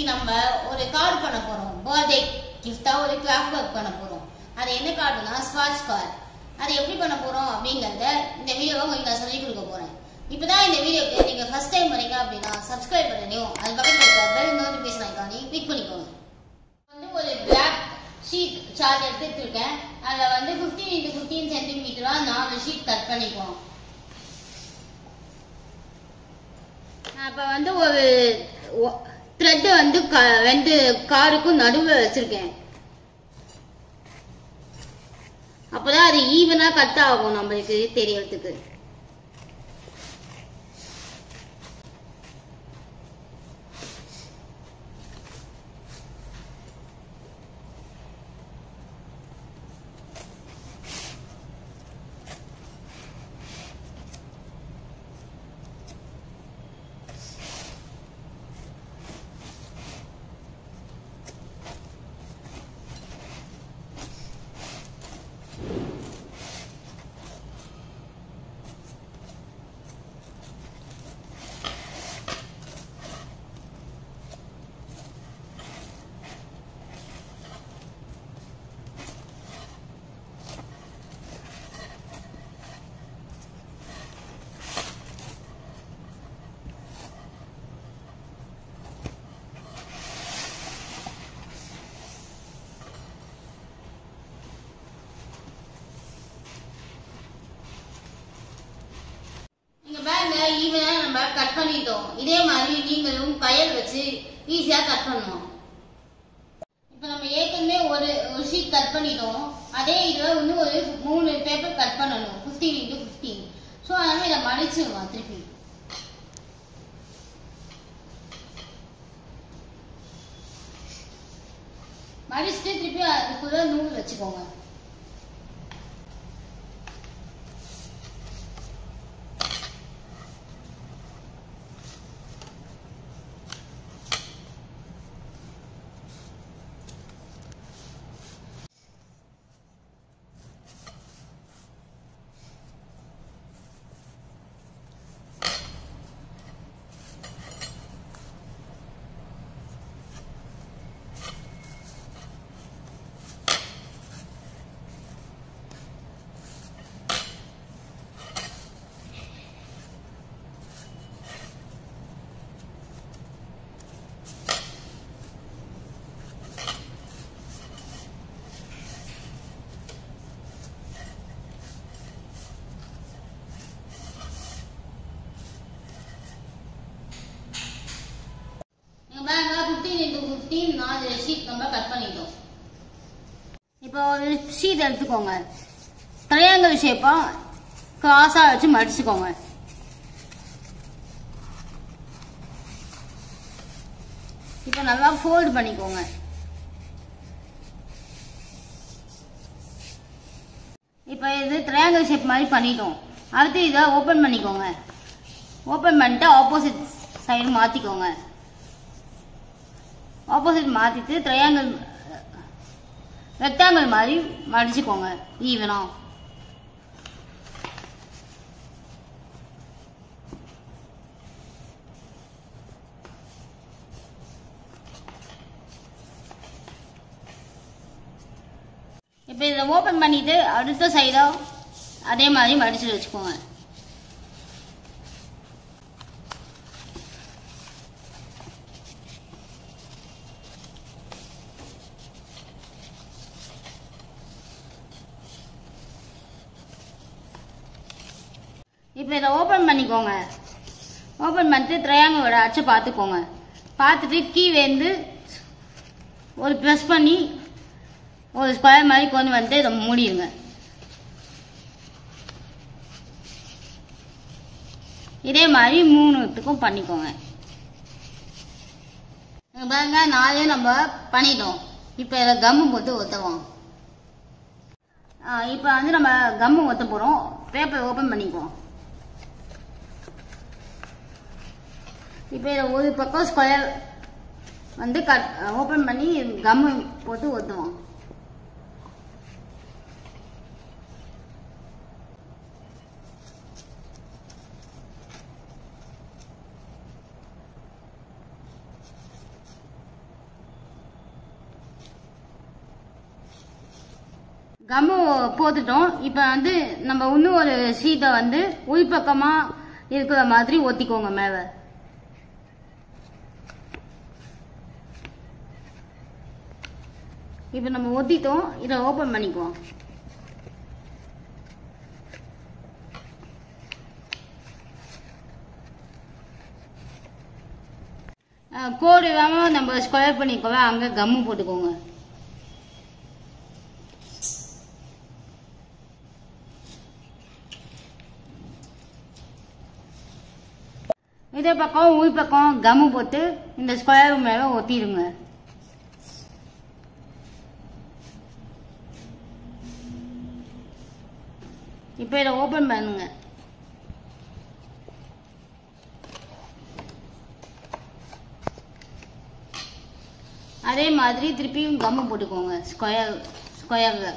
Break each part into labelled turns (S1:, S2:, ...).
S1: இன்னைக்கு நம்ம ஒரு கார்டு பண்ண போறோம் பர்த்டே கிஃப்டா ஒரு கிராஃப்ட் ஒர்க் பண்ண போறோம் அது என்ன கார்டுனா ஸ்வாட்ச் கார்டு அது எப்படி பண்ண போறோம் அப்படிங்கறத இந்த வீடியோவை உங்களுக்கு நான் சொல்லி கொடுக்க போறேன் இப்பதான் இந்த வீடியோக்கு நீங்க ஃபர்ஸ்ட் டைம் வரீங்க அப்படின்னா சப்ஸ்கிரைப் பண்ணணும் அது பக்கத்துல இருக்க பெல் நோட்டிபிகேஷன் ஐக்கானி கிளிக் பண்ணிக்கோங்க வந்து ஒரு பிளாக் ஷீட் சார்ட் எடுத்துட்டு இருக்கேன் அதுல வந்து 15 இன்டு ஃபிஃப்டீன் சென்டிமீட்டரா நாலு ஷீட் கட் பண்ணிக்குவோம் நான் இப்ப வந்து ஒரு த்ரெட் வந்து க- ரெண்டு காருக்கும் நடுவில் வச்சிருக்கேன் அப்பதான் அது ஈவனா கட் ஆகும் நம்மளுக்கு தெரியறதுக்கு நீங்க பாருங்க ஈவனா நம்ம கட் பண்ணிட்டோம் இதே மாதிரி நீங்களும் கையல் வச்சு ஈஸியா கட் பண்ணணும் இப்ப நம்ம ஏற்கனவே ஒரு ஒரு ஷீட் கட் பண்ணிட்டோம் அதே இதுல இன்னும் ஒரு மூணு பேப்பர் கட் பண்ணணும் 15 இன்டு ஃபிஃப்டீன் ஸோ அதனால இதை மடிச்சிடலாம் திருப்பி மடிச்சுட்டு திருப்பி அதுக்குள்ள நூல் வச்சுக்கோங்க நீங்க பாருங்க 15 இன்டு 15 நாலு ஷீட் நம்ம கட் பண்ணிட்டோம் இப்போ ஒரு ஷீட் எடுத்துக்கோங்க ட்ரையாங்கிள் ஷேப்பா கிராஸா வச்சு மடிச்சுக்கோங்க இப்போ நல்லா ஃபோல்ட் பண்ணிக்கோங்க இப்போ இது ட்ரையாங்கிள் ஷேப் மாதிரி பண்ணிட்டோம் அடுத்து இதை ஓப்பன் பண்ணிக்கோங்க ஓப்பன் பண்ணிட்டு ஆப்போசிட் சைடு மாற்றிக்கோங்க ஆப்போசிட் மாத்திட்டு ட்ரையாங்கிள் ரெக்டாங்கிள் மாதிரி மடிச்சுக்கோங்க ஈவனா இப்போ இதை ஓப்பன் பண்ணிட்டு அடுத்த சைடா அதே மாதிரி மடிச்சு வச்சுக்கோங்க இப்போ இதை ஓப்பன் பண்ணிக்கோங்க ஓப்பன் பண்ணிட்டு ட்ரையாங்கிளோட அச்சு பார்த்துக்கோங்க பார்த்துட்டு கீ வந்து ஒரு ப்ரெஸ் பண்ணி ஒரு ஸ்கொயர் மாதிரி கொண்டு வந்து இதை மூடிடுங்க இதே மாதிரி மூணுத்துக்கும் பண்ணிக்கோங்க இங்க பாருங்க நாலே நம்ம பண்ணிட்டோம் இப்போ இதை கம்மு போட்டு ஒத்துவோம் இப்போ வந்து நம்ம கம்மு ஒத்த போகிறோம் பேப்பர் ஓப்பன் பண்ணிக்குவோம் இப்போ இதை ஒரு பக்கம் ஸ்கொயர் வந்து கட் ஓப்பன் பண்ணி கம்மு போட்டு ஒத்துவோம் கம்மு போட்டுட்டோம் இப்போ வந்து நம்ம இன்னும் ஒரு ஷீட்டை வந்து உள்பக்கமா இருக்கிற மாதிரி ஒத்திக்கோங்க மேலே இப்போ நம்ம ஒத்திட்டோம் இதை ஓப்பன் பண்ணிக்குவோம் அஹ் கோடு இல்லாமல் நம்ம ஸ்கொயர் பண்ணிக்கோங்க அங்கே கம்மு போட்டுக்கோங்க இதே பக்கம் உள் பக்கம் கம்மு போட்டு இந்த ஸ்கொயர் மேலே ஒத்திடுங்க இப்போ இதை ஓப்பன் பண்ணுங்க அதே மாதிரி திருப்பியும் கம்மு போட்டுக்கோங்க ஸ்கொயர் ஸ்கொயரில்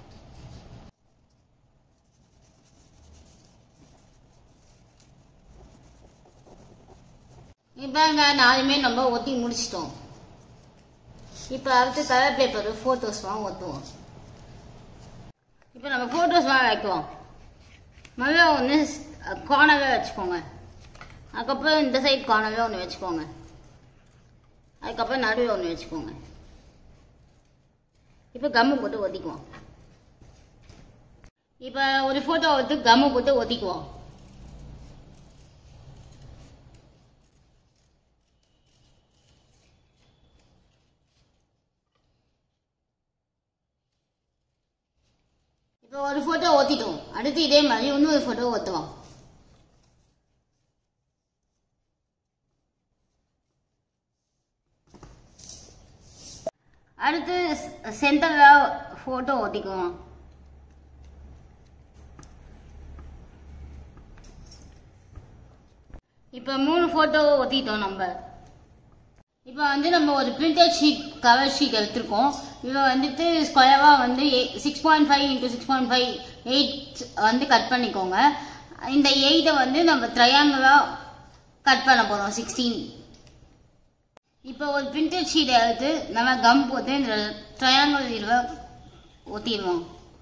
S1: இப்போ இங்க நாலுமே நம்ம ஒட்டி முடிச்சிட்டோம் இப்போ அடுத்து கலர் பேப்பர் ஃபோட்டோஸ்லாம் ஒட்டுவோம் இப்போ நம்ம ஃபோட்டோஸ்லாம் வைக்குவோம் முதல்ல ஒன்று கார்னரே வச்சுக்கோங்க அதுக்கப்புறம் இந்த சைடு கார்னரே ஒன்று வச்சுக்கோங்க அதுக்கப்புறம் நடுவில் ஒன்று வச்சுக்கோங்க இப்போ கம்மு போட்டு ஒத்திக்குவோம் இப்போ ஒரு ஃபோட்டோ வந்து கம்மு போட்டு ஒத்திக்குவோம் இப்போ ஒரு ஃபோட்டோ ஒத்திட்டோம் அடுத்து இதே மாதிரி இன்னொரு ஃபோட்டோ ஒத்துவோம் அடுத்து சென்டரில் ஃபோட்டோ ஒட்டிக்குவோம் இப்போ மூணு ஃபோட்டோ ஒட்டிட்டோம் நம்ம இப்போ வந்து நம்ம ஒரு பிரிண்டட் ஷீட் கவர் ஷீட் எடுத்திருக்கோம் இதை வந்துட்டு ஸ்கொயராக வந்து six point five into six point five eight வந்து கட் பண்ணிக்கோங்க இந்த எயிட்டை வந்து நம்ம ட்ரையாங்கிளாக கட் பண்ண போகிறோம் சிக்ஸ்டீன் இப்போ ஒரு பிரிண்டட் ஷீட் எடுத்து நம்ம கம் போட்டு இந்த ட்ரையாங்கிள் இதில் ஒட்டிடுவோம்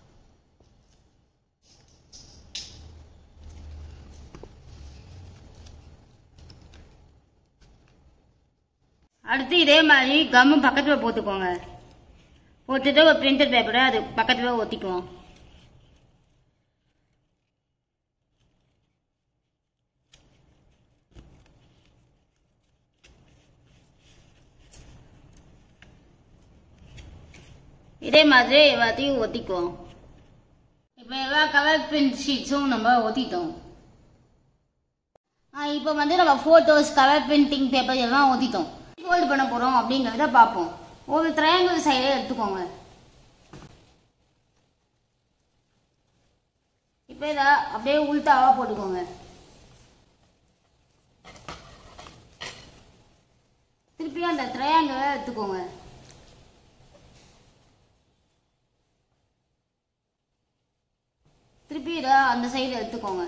S1: அடுத்து இதே மாதிரி கம்மு பக்கத்தில் போட்டுக்கோங்க போட்டுட்டு ஒரு பிரிண்டட் பேப்பரை அது பக்கத்தில் ஒட்டிக்குவோம் இதே மாதிரி எல்லாத்தையும் ஒத்திக்குவோம் இப்போ எல்லா கலர் பிரிண்ட் ஷீட்ஸும் நம்ம ஒத்திட்டோம் இப்போ வந்து நம்ம ஃபோட்டோஸ் கலர் பிரிண்டிங் பேப்பர் எல்லாம் ஒத்திட்டோம் ஃபோல்டு பண்ண போகிறோம் அப்படிங்கிறத பார்ப்போம் ஒரு ட்ரையாங்கிள் சைடே எடுத்துக்கோங்க இப்போ இதை அப்படியே உள்டாவா போட்டுக்கோங்க திருப்பி அந்த ட்ரையாங்கிளை எடுத்துக்கோங்க திருப்பி இதை அந்த சைடு எடுத்துக்கோங்க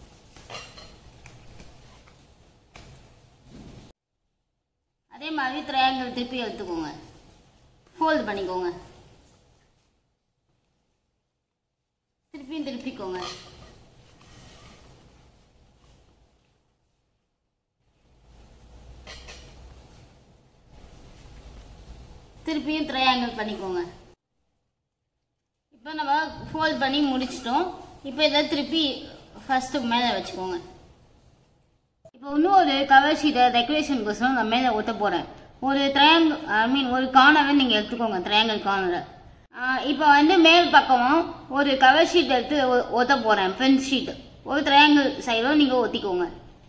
S1: அதே மாதிரி ட்ரையாங்கிள் திருப்பி எடுத்துக்கோங்க ஃபோல்டு பண்ணிக்கோங்க திருப்பியும் திருப்பிக்கோங்க திருப்பியும் ட்ரையாங்கிள் பண்ணிக்கோங்க இப்போ நம்ம ஃபோல்ட் பண்ணி முடிச்சிட்டோம் இப்போ இதை திருப்பி ஃபர்ஸ்ட் மேலே வச்சுக்கோங்க இப்போ இன்னும் ஒரு கவர் ஷீட்டை டெக்கரேஷனுக்கோசரம் நான் மேலே ஒட்ட போகிறேன் ஒரு ட்ரையாங்கிள் ஐ மீன் ஒரு கார்னரை நீங்கள் எடுத்துக்கோங்க ட்ரையாங்கிள் கார்னரை இப்போ வந்து மேல் பக்கமும் ஒரு கவர் ஷீட் எடுத்து ஒ- ஒட்ட போகிறேன் ஃப்ரண்ட் ஷீட் ஒரு ட்ரையாங்கிள் சைடும் நீங்கள் ஒத்திக்கோங்க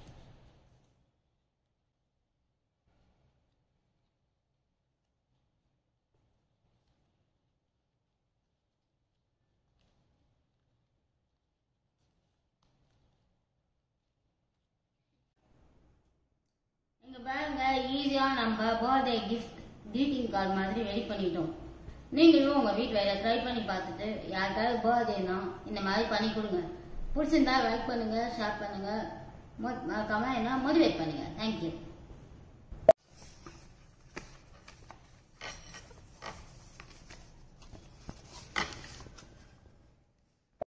S1: இங்க பாருங்க ஈஸியா நம்ம பர்த்டே கிஃப்ட் greeting கார்டு மாதிரி ரெடி பண்ணிட்டோம் நீங்களும் உங்க வீட்டில் இதை ட்ரை பண்ணி பார்த்துட்டு யாருக்காவது பர்த்டேனா இந்த மாதிரி பண்ணி கொடுங்க பிடிச்சிருந்தா லைக் பண்ணுங்க ஷேர் பண்ணுங்க மொ- மறக்காம என்ன மோட்டிவேட் பண்ணுங்க தேங்க்யூ